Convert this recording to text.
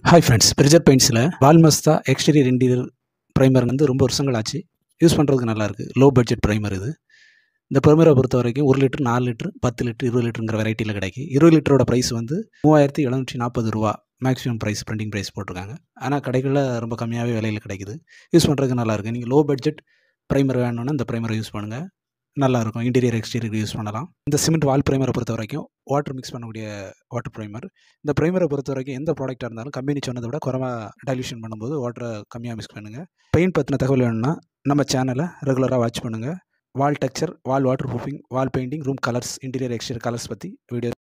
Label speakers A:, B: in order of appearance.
A: hi friends Berger பெயிண்ட்ஸில் Walmasta exterior interior primer வந்து ரொம்ப வருஷங்கள் ஆச்சு யூஸ் பண்ணுறதுக்கு நல்லாயிருக்கு லோ பட்ஜெட் ப்ரைமர் இது இந்த ப்ரைமரை பொறுத்த வரைக்கும் ஒரு லிட்டர் நாலு லிட்டர் பத்து லிட்டர் இருபது லிட்டருங்கிற வெரைட்டியில் கிடைக்கும் இருபது லிட்டரோட ப்ரைஸ் வந்து மூவாயிரத்தி எழுநூற்றி நாற்பது ரூபா மேக்ஸிமம் ப்ரைஸ் பிரிண்டிங் ப்ரைஸ் போட்டிருக்காங்க ஆனால் கடைகளில் ரொம்ப கம்மியாகவே விலையில் கிடைக்குது யூஸ் பண்ணுறதுக்கு நல்லாயிருக்கு நீங்கள் லோ பட்ஜெட் ப்ரைமர் வேணும்னா இந்த ப்ரைமரை யூஸ் பண்ணுங்கள் நல்லாயிருக்கும் இன்டீரியர் எக்ஸ்டீரியர் யூஸ் பண்ணலாம் இந்த சிமெண்ட் வால் ப்ரைமரை பொறுத்த வரைக்கும் வாட்டர் மிக்ஸ் பண்ணக்கூடிய வாட்டர் ப்ரைமர் இந்த ப்ரைமரை பொறுத்த வரைக்கும் எந்த ப்ராடக்ட்டாக இருந்தாலும் கம்பெனி சொன்னதை விட குறவாக டைல்யூஷன் பண்ணும்போது வாட்டரை கம்மியாக மிக்ஸ் பண்ணுங்கள் பெயிண்ட் பற்றின தகவல் வேணும்னா நம்ம சேனலை ரெகுலராக வாட்ச் பண்ணுங்கள் wall texture wall waterproofing wall painting room colours interior exterior colours பற்றி வீடியோ